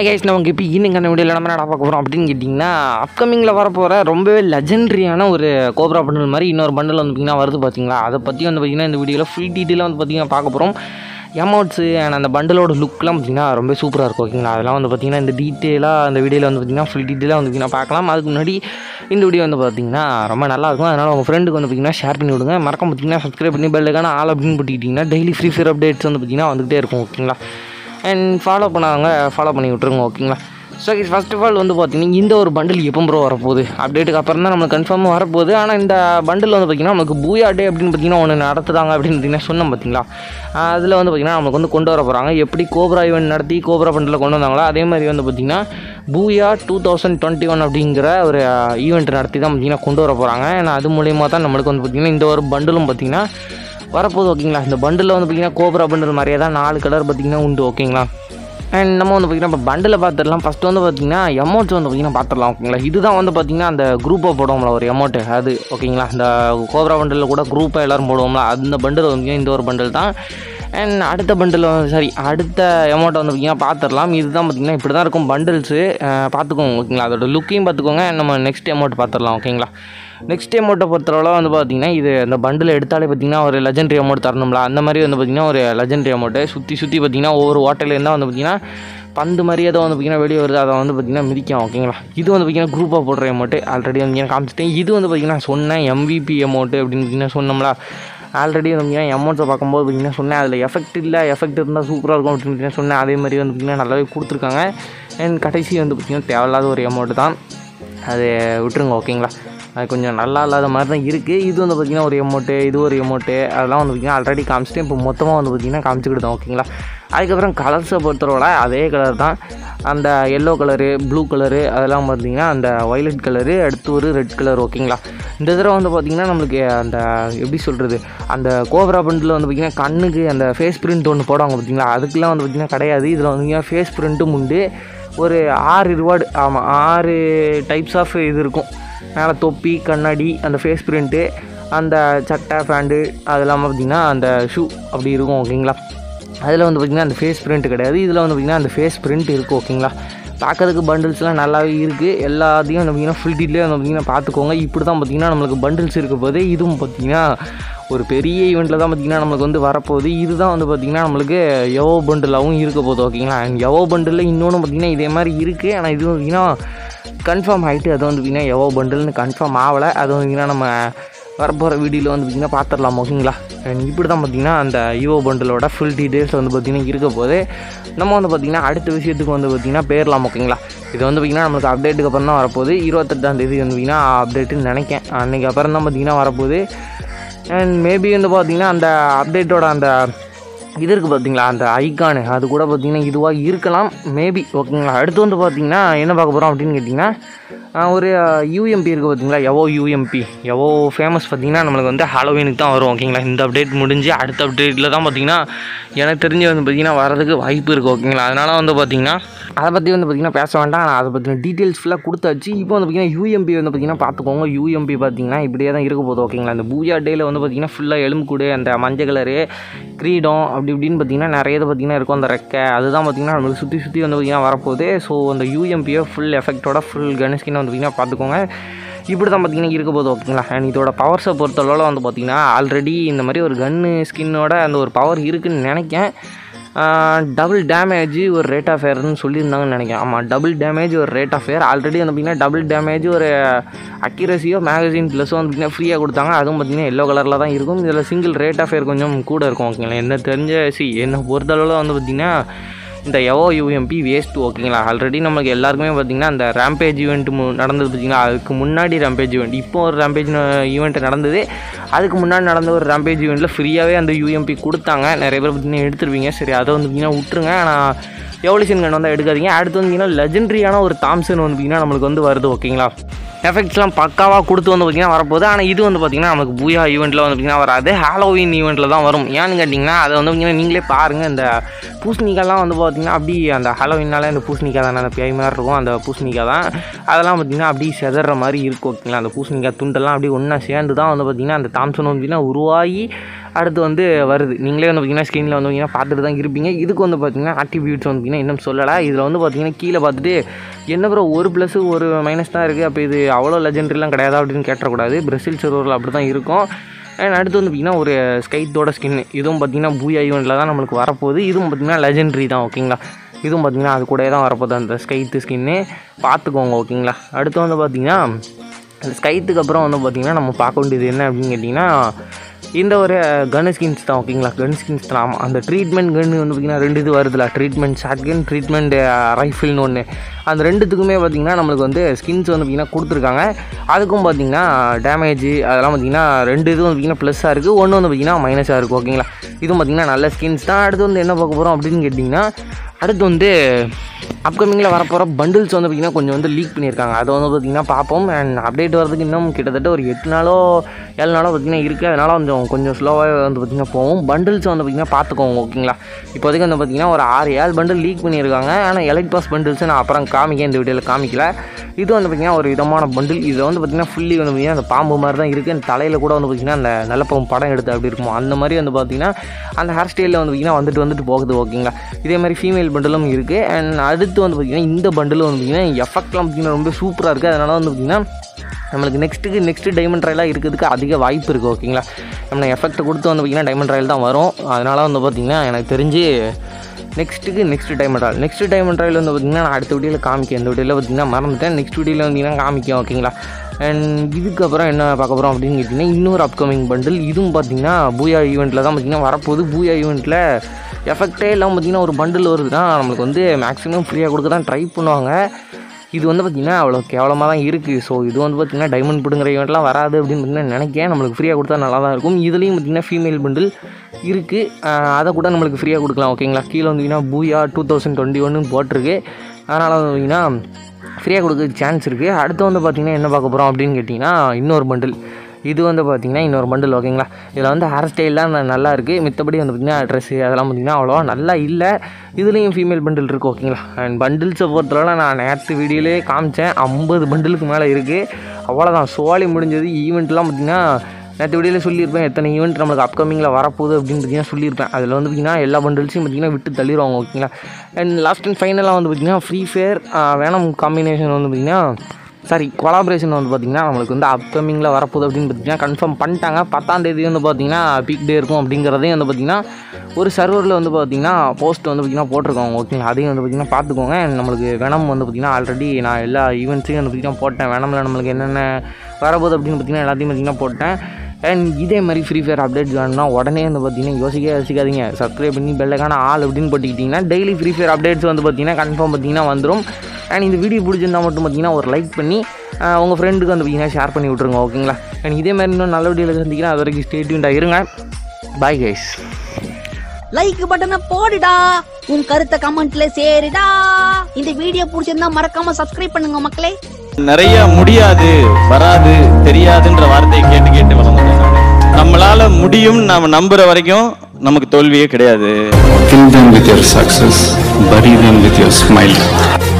Guys நமக்கு இப்போ இன்னைக்கான வீடியோவில் நம்ம என்ன பார்க்க போகிறோம் அப்படின்னு கேட்டிங்கன்னா அப்கமிங்கில் வரப்போகிற ரொம்பவே லெஜெண்டரியான ஒரு கோப்ரா பண்டல் மாதிரி இன்னொரு பண்டல் வந்து பார்த்திங்கன்னா வருது பார்த்தீங்களா அதை பற்றி வந்து பார்த்திங்கன்னா இந்த வீடியோவில் ஃபுல் டீட்டெயிலாக வந்து பார்த்திங்கன்னா பார்க்க போகிறோம் எமௌண்ட்ஸு அண்ட் அந்த பண்டலோட லுக்லாம் பார்த்திங்கன்னா ரொம்ப சூப்பராக இருக்கும் ஓகேங்களா அதெல்லாம் வந்து பார்த்திங்கன்னா இந்த டீட்டெயிலாக அந்த வீடியோவில் வந்து பார்த்திங்கன்னா ஃபுல் டீட்டெயிலாக வந்து பார்த்திங்கன்னா பார்க்கலாம் அதுக்கு முன்னாடி இந்த வீடியோ வந்து பார்த்திங்கன்னா ரொம்ப நல்லா இருக்கும் அதனால் உங்கள் ஃப்ரெண்டுக்கு வந்து பார்த்திங்கன்னா ஷேர் பண்ணி விடுங்க மறக்காம பார்த்திங்கன்னா சப்ஸ்கிரைப் பண்ணி பெல்லுக்கான ஆல் அப்படின்னு போட்டுக்கிட்டிங்கன்னா டெய்லி ஃப்ரீ ஃபயர் அப்டேட்ஸ் வந்து பார்த்திங்கன்னா வந்துகிட்டே இருக்கும் ஓகேங்களா அண்ட் ஃபாலோ பண்ணாங்க ஃபாலோ பண்ணி விட்ருங்க ஓகேங்களா ஸோ ஃபர்ஸ்ட் ஆஃப் ஆல் வந்து பார்த்தீங்கன்னா இந்த ஒரு பண்டில் எப்போ ப்ரோ வரப்போகுது அப்டேட்டுக்கு அப்புறம் தான் நம்மளுக்கு கன்ஃபார்மாக வரப்போகுது ஆனால் இந்த பண்டில் வந்து பார்த்திங்கன்னா நமக்கு பூயா டே அப்படின்னு பார்த்தீங்கன்னா ஒன்று நடத்துதாங்க அப்படின்னு பார்த்தீங்கன்னா சொன்னோம் பார்த்தீங்களா அதில் வந்து பார்த்திங்கன்னா நமக்கு வந்து கொண்டு வர போகிறாங்க எப்படி கோப்ரா ஈவெண்ட் நடத்தி கோப்ரா பண்டில் கொண்டு வந்தாங்களோ அதே மாதிரி வந்து பார்த்திங்கன்னா பூயா டூ தௌசண்ட் டுவெண்ட்டி ஒன் அப்படிங்கிற ஒரு ஈவெண்ட் நடத்தி தான் பார்த்திங்கன்னா கொண்டு வர போகிறாங்க ஏன்னா அது மூலியமாக தான் நம்மளுக்கு வந்து பார்த்திங்கன்னா இந்த ஒரு பண்டிலும் பார்த்திங்கன்னா வரப்போகுது ஓகேங்களா இந்த பண்டில் வந்து பார்த்திங்கன்னா கோப்ரா பண்டில் மாதிரியே தான் நாலு கலர் பார்த்திங்கன்னா உண்டு ஓகேங்களா அண்ட் நம்ம வந்து பார்த்திங்கன்னா இப்போ பண்டில் பார்த்துடலாம் ஃபஸ்ட்டு வந்து பார்த்திங்கன்னா அமௌண்ட்ஸ் வந்து பார்த்திங்கன்னா பார்த்துடலாம் ஓகேங்களா இதுதான் வந்து பார்த்திங்கன்னா அந்த குரூப்பாக போடுவோம்ல ஒரு அமௌண்ட்டு அது ஓகேங்களா இந்த கோப்ரா பண்டலில் கூட குரூப்பாக எல்லோரும் போடுவோம்ல அந்த பண்டில் வந்து இந்த ஒரு பண்டில் தான் அண்ட் அடுத்த பண்டில் சாரி அடுத்த அமௌண்ட்டை வந்து பார்த்திங்கன்னா பார்த்துடலாம் இதுதான் பார்த்திங்கன்னா இப்படி தான் இருக்கும் பண்டில்ஸு பார்த்துக்கோங்க ஓகேங்களா அதோட லுக்கையும் பார்த்துக்கோங்க and நம்ம நெக்ஸ்ட் அமௌண்ட் பார்த்துடலாம் ஓகேங்களா நெக்ஸ்ட் அமௌண்ட்டை பொறுத்தளவில் வந்து பார்த்திங்கன்னா இது இந்த பண்டில் எடுத்தாலே பார்த்திங்கன்னா ஒரு லெஜெண்டரி அமௌண்ட் தரணும்ல அந்த மாதிரி வந்து பார்த்திங்கன்னா ஒரு லெஜெண்டரி அமௌண்ட்டு சுற்றி சுற்றி பார்த்திங்கன்னா ஒவ்வொரு ஹோட்டல்லேருந்து வந்து பார்த்திங்கன்னா பந்து மாதிரி ஏதோ வந்து பார்த்திங்கன்னா வெளியே வருது அதை வந்து பார்த்திங்கன்னா மிதிக்கும் ஓகேங்களா இது வந்து பார்த்திங்கன்னா குரூப்பாக போடுற அமௌண்ட்டு ஆல்ரெடி வந்து நான் காமிச்சிட்டேன் இது வந்து பார்த்திங்கன்னா சொன்னேன் எம்விபி அமௌண்ட்டு அப்படின்னு பார்த்திங்கன்னா சொன்னோம்ல ஆல்ரெடி வந்து பார்த்திங்கன்னா அமௌண்ட்ஸை பார்க்கும்போது பார்த்திங்கன்னா சொன்னேன் அதில் எஃபெக்ட் இல்லை எஃபெக்ட் இருந்தால் சூப்பராக இருக்கும் அப்படின்னு பார்த்திங்கன்னா சொன்னேன் அதே மாதிரி வந்து பார்த்திங்கன்னா நல்லாவே கொடுத்துருக்காங்க அண்ட் கடைசி வந்து பார்த்திங்கன்னா தேவையில்லாத ஒரு அமௌண்ட்டு தான் அது விட்டுருங்க ஓகேங்களா அது கொஞ்சம் நல்லா இல்லாத மாதிரி தான் இருக்குது இது வந்து பார்த்திங்கன்னா ஒரு எமௌண்ட்டு இது ஒரு எமௌண்ட்டு அதெல்லாம் வந்து பார்த்திங்கன்னா ஆல்ரெடி காமிச்சிட்டு இப்போ மொத்தமாக வந்து பார்த்திங்கன்னா காமிச்சிக்கிட்டு ஓகேங்களா அதுக்கப்புறம் கலர்ஸை பொறுத்தவரை அதே கலர் தான் அந்த எல்லோ கலரு ப்ளூ கலரு அதெல்லாம் பார்த்திங்கன்னா அந்த வயலட் கலரு அடுத்து ஒரு ரெட் கலர் ஓகேங்களா இந்த தடவை வந்து பார்த்திங்கன்னா நம்மளுக்கு அந்த எப்படி சொல்கிறது அந்த கோப்ரா பண்டில் வந்து பார்த்திங்கன்னா கண்ணுக்கு அந்த ஃபேஸ் பிரிண்ட் ஒன்று போடுவாங்க பார்த்திங்களா அதுக்கெலாம் வந்து பார்த்திங்கன்னா கிடையாது இதில் வந்து ஃபேஸ் பிரிண்ட்டும் உண்டு ஒரு ஆறு ரிவார்டு ஆமாம் ஆறு டைப்ஸ் ஆஃப் இது இருக்கும் மேலே தொப்பி கண்ணாடி அந்த ஃபேஸ் பிரிண்ட்டு அந்த சட்டை ஃபேண்டு அது இல்லாமல் பார்த்திங்கன்னா அந்த ஷூ அப்படி இருக்கும் ஓகேங்களா அதில் வந்து பார்த்திங்கன்னா அந்த ஃபேஸ் பிரிண்ட் கிடையாது இதில் வந்து பார்த்திங்கன்னா அந்த ஃபேஸ் பிரிண்ட் இருக்குது ஓகேங்களா பார்க்கறதுக்கு பண்டில்ஸ்லாம் நல்லாவே இருக்குது எல்லாத்தையும் வந்து பார்த்திங்கன்னா ஃபுல் டீட்டெயிலாக வந்து பார்த்திங்கன்னா பார்த்துக்கோங்க இப்படி தான் பார்த்திங்கன்னா நம்மளுக்கு பண்டில்ஸ் இருக்க போது இதுவும் பார்த்திங்கன்னா ஒரு பெரிய ஈவெண்ட்டில் தான் பார்த்திங்கன்னா நம்மளுக்கு வந்து வரப்போகுது இதுதான் வந்து பார்த்திங்கன்னா நம்மளுக்கு எவோ பண்டிலாகவும் இருக்க போகுது ஓகேங்களா அண்ட் எவோ பண்டிலில் இன்னொன்று பார்த்திங்கன்னா இதே மாதிரி இருக்குது ஆனால் இது பார்த்திங்கன்னா கன்ஃபார்ம் ஆகிட்டு அது வந்து பார்த்திங்கன்னா எவோ பண்டில்னு கன்ஃபார்ம் ஆகலை அது வந்து பார்த்திங்கன்னா நம்ம வரப்போகிற வீடியோவில் வந்து பார்த்திங்கன்னா பார்த்துடலாம் ஓகேங்களா அண்ட் இப்படி தான் பார்த்திங்கன்னா அந்த ஈவோ பண்டிலோட ஃபுல் டீட்டெயில்ஸ் வந்து பார்த்திங்கன்னா இருக்க போது நம்ம வந்து பார்த்திங்கன்னா அடுத்த விஷயத்துக்கு வந்து பார்த்திங்கன்னா பேரலாம் ஓகேங்களா இது வந்து பார்த்திங்கன்னா நம்மளுக்கு அப்டேட்டுக்கு அப்புறம் தான் வரப்போகுது இருபத்தெட்டாம் தேதி வந்து பார்த்திங்கன்னா அப்டேட்டுன்னு நினைக்கேன் அன்றைக்கி அப்புறம் தான் பார்த்திங்கன்னா வரப்போகுது அண்ட் மேபி வந்து பார்த்திங்கன்னா அந்த அப்டேட்டோட அந்த இது இருக்குது பார்த்தீங்களா அந்த ஐக்கானு அது கூட பார்த்திங்கன்னா இதுவாக இருக்கலாம் மேபி ஓகேங்களா அடுத்து வந்து பார்த்திங்கன்னா என்ன பார்க்க போகிறோம் அப்படின்னு கேட்டிங்கன்னா ஆஹ் ஒரு யூஎம்பி இருக்குது பார்த்தீங்களா எவோ யூஎம்பி எவோ ஃபேமஸ் பார்த்திங்கன்னா நம்மளுக்கு வந்து ஹாலோவீனுக்கு தான் வரும் ஓகேங்களா இந்த அப்டேட் முடிஞ்சு அடுத்த அப்டேட்டில் தான் பார்த்திங்கன்னா எனக்கு தெரிஞ்சு வந்து பார்த்திங்கன்னா வரதுக்கு வாய்ப்பு இருக்குது ஓகேங்களா அதனால் வந்து பார்த்திங்கன்னா அதை பற்றி வந்து பார்த்திங்கன்னா பேச வேண்டாம் நான் அதை பற்றின டீட்டெயில்ஸ் ஃபுல்லாக கொடுத்தாச்சு இப்போ வந்து பார்த்திங்கன்னா யூஎம்பி வந்து பார்த்திங்கன்னா பார்த்துக்கோங்க யூஎம்பி பார்த்திங்கன்னா இப்படியே தான் இருக்க போகுது ஓகேங்களா இந்த பூஜா டேயில் வந்து பார்த்திங்கன்னா ஃபுல்லாக எலும்புக்கூடு அந்த மஞ்சள் கலரு கிரீடம் அப்படி இப்படின்னு பார்த்திங்கன்னா நிறைய இது பார்த்திங்கன்னா இருக்கும் அந்த ரெக்கை அதுதான் பார்த்திங்கன்னா நம்மளுக்கு சுற்றி சுற்றி வந்து பார்த்திங்கன்னா வரப்போகுது ஸோ அந்த யூஎம்பியை ஃபுல் எஃபெக்டோட ஃபுல் கணஸ்கின் வந்து பார்த்திங்கன்னா பார்த்துக்கோங்க இப்படி தான் பார்த்திங்கன்னா இருக்க போகுது ஓகேங்களா அண்ட் இதோட பவர்ஸை பொறுத்தளவில் வந்து பார்த்திங்கன்னா ஆல்ரெடி இந்த மாதிரி ஒரு கன்னு ஸ்கின்னோட அந்த ஒரு பவர் இருக்குதுன்னு நினைக்கேன் டபுள் டேமேஜ் ஒரு ரேட் ஆஃப் ஃபேர்னு சொல்லியிருந்தாங்கன்னு நினைக்கிறேன் ஆமாம் டபுள் டேமேஜ் ஒரு ரேட் ஆஃப் ஃபேர் ஆல்ரெடி வந்து பார்த்திங்கன்னா டபுள் டேமேஜ் ஒரு அக்யூரஸியோ மேகசின் ப்ளஸும் வந்து பார்த்திங்கன்னா ஃப்ரீயாக கொடுத்தாங்க அதுவும் பார்த்திங்கன்னா எல்லோ கலரில் தான் இருக்கும் இதில் சிங்கிள் ரேட் ஆஃப் ஃபேர் கொஞ்சம் கூட இருக்கும் ஓகேங்களா என்ன தெரிஞ்ச சி என்ன பொறுத்தளவில் வந்து பார்த்திங்கன்னா இந்த எவோ யூஎம்பி வேஸ்ட் ஓகேங்களா ஆல்ரெடி நமக்கு எல்லாருக்குமே பார்த்திங்கன்னா அந்த ரேம்பேஜ் ஈவெண்ட் நடந்தது பார்த்திங்கன்னா அதுக்கு முன்னாடி ரேம்பேஜ் ஈவெண்ட் இப்போ ஒரு ரேம்பேஜ் ஈவெண்ட் நடந்தது அதுக்கு முன்னாடி நடந்த ஒரு ரேம்பேஜ் ஈவெண்ட்டில் ஃப்ரீயாகவே அந்த யூஎம்பி கொடுத்தாங்க நிறைய பேர் பார்த்திங்கன்னா எடுத்துருவீங்க சரி அதை வந்து பார்த்திங்கன்னா விட்டுருங்க ஆனால் எவலிஷன் கன் வந்து எடுக்காதீங்க அடுத்து வந்து பார்த்திங்கன்னா லெஜெண்ட்ரியான ஒரு தாம்சன் வந்து பார்த்திங்கன்னா நம்மளுக்கு வந்து வருது ஓகேங்களா எஃபெக்ட்ஸ்லாம் பக்காவாக கொடுத்து வந்து பார்த்திங்கன்னா வரப்போகுது ஆனால் இது வந்து பார்த்திங்கன்னா நமக்கு பூயா ஈவெண்ட்டில் வந்து பார்த்திங்கன்னா வராது ஹாலோவின் ஈவெண்ட்டில் தான் வரும் ஏன்னு கேட்டிங்கன்னா அதை வந்து பார்த்திங்கன்னா நீங்களே பாருங்கள் இந்த பூசணிக்காய்லாம் வந்து பார்த்திங்கன்னா அப்படி அந்த ஹாலோவின்னாலே அந்த பூசணிக்காய் தானே அந்த பேய் மாதிரி இருக்கும் அந்த பூசணிக்காய் தான் அதெல்லாம் பார்த்திங்கன்னா அப்படி செதற மாதிரி இருக்கும் ஓகேங்களா அந்த பூசணிக்காய் துண்டெல்லாம் அப்படியே ஒன்றா சேர்ந்து தான் வந்து பார்த்திங்கன்னா அந்த தாம்சன் வந்து பார்த்திங்கன்னா உருவாகி அடுத்து வந்து வருது நீங்களே வந்து பார்த்திங்கன்னா ஸ்க்ரீனில் வந்து பார்த்திங்கன்னா பார்த்துட்டு தான் இருப்பீங்க இதுக்கு வந்து பார்த்திங்கன்னா ஆட்ரிபியூட்ஸ் வந்து பார்த்திங்கன்னா பார்த்தீங்கன்னா இன்னும் சொல்லலை இதில் வந்து பார்த்தீங்கன்னா கீழே பார்த்துட்டு என்ன ப்ரோ ஒரு ப்ளஸ் ஒரு மைனஸ் தான் இருக்குது அப்போ இது அவ்வளோ லெஜெண்ட்ரிலாம் கிடையாது அப்படின்னு கேட்டக்கூடாது பிரசில் சர்வரில் அப்படி தான் இருக்கும் அண்ட் அடுத்து வந்து பார்த்திங்கன்னா ஒரு ஸ்கைத்தோட ஸ்கின் இதுவும் பார்த்திங்கன்னா பூயா ஈவெண்ட்டில் தான் நம்மளுக்கு வரப்போகுது இதுவும் பார்த்திங்கன்னா லெஜெண்ட்ரி தான் ஓகேங்களா இதுவும் பார்த்திங்கன்னா அது கூட தான் வரப்போகுது அந்த ஸ்கைத்து ஸ்கின்னு பார்த்துக்கோங்க ஓகேங்களா அடுத்து வந்து பார்த்திங்கன்னா அந்த ஸ்கைத்துக்கு அப்புறம் வந்து பார்த்திங்கன்னா நம்ம பார்க்க வேண்டியது என்ன அப்படின்னு கேட்டிங்கன்னா இந்த ஒரு கன் ஸ்கின்ஸ் தான் ஓகேங்களா கன் ஸ்கின்ஸ் தான் ஆமாம் அந்த ட்ரீட்மெண்ட் கன்று வந்து பார்த்திங்கன்னா ரெண்டு இது வருதுல ட்ரீட்மெண்ட் ஷார்ட் கன் ட்ரீட்மெண்ட் ரைஃபிள்னு ஒன்று அந்த ரெண்டுத்துக்குமே பார்த்திங்கன்னா நம்மளுக்கு வந்து ஸ்கின்ஸ் வந்து பார்த்திங்கன்னா கொடுத்துருக்காங்க அதுக்கும் பார்த்திங்கன்னா டேமேஜ் அதெல்லாம் பார்த்திங்கன்னா ரெண்டு இது வந்து பார்த்திங்கன்னா ப்ளஸ்ஸாக இருக்குது ஒன்று வந்து பார்த்திங்கன்னா மைனஸாக இருக்குது ஓகேங்களா இதுவும் பார்த்திங்கன்னா நல்ல ஸ்கின்ஸ் தான் அடுத்து வந்து என்ன பார்க்க போகிறோம் அப்படின்னு கேட்டிங்கன்னா அடுத்து வந்து அப்கமிங்கில் வரப்போகிற பண்டில்ஸ் வந்து பார்த்திங்கன்னா கொஞ்சம் வந்து லீக் பண்ணியிருக்காங்க அதை வந்து பார்த்திங்கன்னா பார்ப்போம் அண்ட் அப்டேட் வரதுக்கு இன்னும் கிட்டத்தட்ட ஒரு எட்டு நாளோ ஏழு நாளோ பார்த்திங்கன்னா இருக்குது அதனால் கொஞ்சம் கொஞ்சம் ஸ்லோவாக வந்து பார்த்திங்கன்னா போகும் பண்டில்ஸ் வந்து பார்த்திங்கன்னா பார்த்துக்கோங்க ஓகேங்களா இப்போதைக்கு வந்து பார்த்திங்கன்னா ஒரு ஆறு ஏழு பண்டில் லீக் பண்ணியிருக்காங்க ஆனால் எலைட் பாஸ் பண்டில்ஸ் நான் அப்புறம் காமிக்க இந்த வீடியோவில் காமிக்கல இது வந்து பார்த்திங்கன்னா ஒரு விதமான பண்டில் இது வந்து பார்த்திங்கன்னா ஃபுல்லி வந்து பார்த்திங்கன்னா அந்த பாம்பு மாதிரி தான் இருக்குது அந்த தலையில் கூட வந்து பார்த்திங்கன்னா அந்த நல்ல பாம்பு படம் எடுத்து அப்படி இருக்குமோ அந்த மாதிரி வந்து பார்த்திங்கன்னா அந்த ஹேர் ஸ்டைலில் வந்து பார்த்திங்கன்னா வந்துட்டு வந்துட்டு போகுது ஓகேங்களா இதே மாதிரி ஃபீமேல் பண்டிலும் இருக்குது அண்ட் அடுத்து வந்து பார்த்திங்கன்னா இந்த பண்டில் வந்து பார்த்திங்கன்னா எஃபெக்ட்லாம் பார்த்திங்கன்னா ரொம்ப சூப்பராக இருக்குது அதனால் வந்து பார்த்திங்கன்னா நம்மளுக்கு நெக்ஸ்ட்டுக்கு நெக்ஸ்ட்டு டைமண்ட் ராயலாக இருக்கிறதுக்கு அதிக வாய்ப்பு இருக்குது ஓகேங்களா நம்ம எஃபெக்ட் கொடுத்து வந்து பார்த்திங்கன்னா டைமண்ட் ராயல் தான் வரும் அதனால் வந்து பார்த்திங்கன்னா எனக்கு தெரிஞ்சு நெக்ஸ்ட்டுக்கு next diamond royal next diamond royal வந்து பார்த்திங்கன்னா நான் அடுத்த வீடியோவில் காமிக்கேன் இந்த வீடியோவில் பார்த்திங்கன்னா மறந்துட்டேன் நெக்ஸ்ட் வீடியோவில் வந்தீங்கன்னா காமிக்கும் ஓகேங்களா அண்ட் இதுக்கப்புறம் என்ன பார்க்க போகிறோம் அப்படின்னு கேட்டிங்கன்னா இன்னொரு அப்கமிங் பண்டில் இதுவும் பார்த்திங்கன்னா பூயா ஈவெண்ட்டில் தான் பார்த்திங்கன்னா வரப்போகுது பூயா ஈவெண்ட்டில் எஃபெக்டே இல்லாமல் பார்த்திங்கன்னா ஒரு பண்டில் வருதுன்னா நம்மளுக்கு வந்து மேக்ஸிமம் ஃப்ரீயாக கொடுக்க தான் ட்ரை பண்ணுவாங்க இது வந்து பார்த்திங்கன்னா அவ்வளோ கேவலமாக தான் இருக்குது ஸோ இது வந்து பார்த்திங்கன்னா டைமண்ட் பிடுங்குற ஈவெண்ட்லாம் வராது அப்படின்னு பார்த்தீங்கன்னா நினைக்கிறேன் நம்மளுக்கு ஃப்ரீயாக கொடுத்தா நல்லா தான் இருக்கும் இதுலேயும் பார்த்திங்கன்னா ஃபீமேல் பண்டில் இருக்குது அதை கூட நம்மளுக்கு ஃப்ரீயாக கொடுக்கலாம் ஓகேங்களா கீழே வந்தீங்கன்னா பூயா டூ தௌசண்ட் டுவெண்ட்டி ஒன்னு போட்டிருக்கு அதனால் வந்து பார்த்திங்கன்னா ஃப்ரீயாக கொடுக்க சான்ஸ் இருக்குது அடுத்து வந்து பார்த்திங்கன்னா என்ன பார்க்க போகிறோம் அப்படின்னு கேட்டிங்கன்னா இன்னொரு பண்டில் இது வந்து பார்த்திங்கன்னா இன்னொரு பண்டில் ஓகேங்களா இதில் வந்து ஹேர் ஸ்டைல்லாம் ந- நல்லா இருக்குது மித்தபடி வந்து பார்த்திங்கன்னா ட்ரெஸ்ஸு அதெல்லாம் பார்த்திங்கன்னா அவ்வளோவா நல்லா இல்லை இதுலேயும் ஃபீமேல் பண்டில் இருக்குது ஓகேங்களா அண்ட் பண்டில்ஸை பொறுத்தளவு நான் நேற்று வீடியோலே காமிச்சேன் ஐம்பது பண்டிலுக்கு மேலே இருக்குது அவ்வளோதான் சோழி முடிஞ்சது ஈவெண்ட்லாம் பார்த்திங்கன்னா நேற்று வீடியோவில் சொல்லியிருப்பேன் எத்தனை ஈவெண்ட் நம்மளுக்கு அப்கமிங்கில் வரப்போகுது அப்படின்னு பார்த்தீங்கன்னா சொல்லியிருப்பேன் அதில் வந்து பார்த்திங்கன்னா எல்லா பண்டில்ஸையும் பார்த்திங்கன்னா விட்டு தள்ளிடுவாங்க ஓகேங்களா அண்ட் லாஸ்ட் அண்ட் ஃபைனலாக வந்து பார்த்திங்கன்னா ஃப்ரீ ஃபயர் வேணும் காம்பினேஷன் வந்து பார்த்திங்கன்னா சாரி கொலாபரேஷன் வந்து பார்த்திங்கன்னா நம்மளுக்கு வந்து அப்கமிங்கில் வரப்போகுது அப்படின்னு பார்த்தீங்கன்னா கன்ஃபார்ம் பண்ணிட்டாங்க பத்தாம் தேதி வந்து பார்த்திங்கன்னா பீக் டே இருக்கும் அப்படிங்கிறதையும் வந்து பார்த்திங்கன்னா ஒரு சர்வரில் வந்து பார்த்திங்கன்னா போஸ்ட் வந்து பார்த்திங்கன்னா போட்டிருக்காங்க ஓகேங்களா அதையும் வந்து பார்த்திங்கன்னா பார்த்துக்கோங்க நம்மளுக்கு வெனம் வந்து பார்த்திங்கன்னா ஆல்ரெடி நான் எல்லா ஈவெண்ட்ஸையும் வந்து பார்த்திங்கன்னா போட்டேன் வெனமில் நம்மளுக்கு என்னென்ன வரப்போகுது அப்படின்னு பார்த்திங்கன்னா எல்லாத்தையும் பார்த்திங்கன்னா போட்டேன் அண்ட் இதே மாதிரி ஃப்ரீ ஃபயர் அப்டேட்ஸ் வேணும்னா உடனே வந்து பார்த்தீங்கன்னா யோசிக்கவே யோசிக்காதீங்க சப்ஸ்கிரைப் பண்ணி பெல்லைக்கான ஆள் அப்படின்னு போட்டுக்கிட்டிங்கன்னா டெய்லி ஃப்ரீ ஃபயர் அப்டேட்ஸ் வந்து பார்த்தீங்கன்னா கன்ஃபார்ம் பார்த்தீங்கன்னா வந்துடும் அண்ட் இந்த வீடியோ பிடிச்சிருந்தா மட்டும் பார்த்தீங்கன்னா ஒரு லைக் பண்ணி ஆஹ் உங்கள் ஃப்ரெண்டுக்கு வந்து பார்த்தீங்கன்னா ஷேர் பண்ணி விட்ருங்க ஓகேங்களா அண்ட் இதே மாதிரி இன்னும் நல்ல வீடியோவில் சந்திக்கிறேன் அது வரைக்கும் ஸ்டேட்யூண்டாக இருங்க பாய் கைஸ் லைக் பட்டனை போடுடா உன் கருத்தை கமெண்ட்ல சேருடா இந்த வீடியோ பிடிச்சிருந்தா மறக்காம சப்ஸ்கிரைப் பண்ணுங்க மக்களே நிறைய முடியாது வராது தெரியாதுன்ற வார்த்தையை கேட்டு கேட்டு வளர்ந்தேன் நானு. நம்மளால முடியும் நாம நம்புற வரைக்கும் நமக்கு தோல்வியே கிடையாது Kill them with your success, bury them with your smile.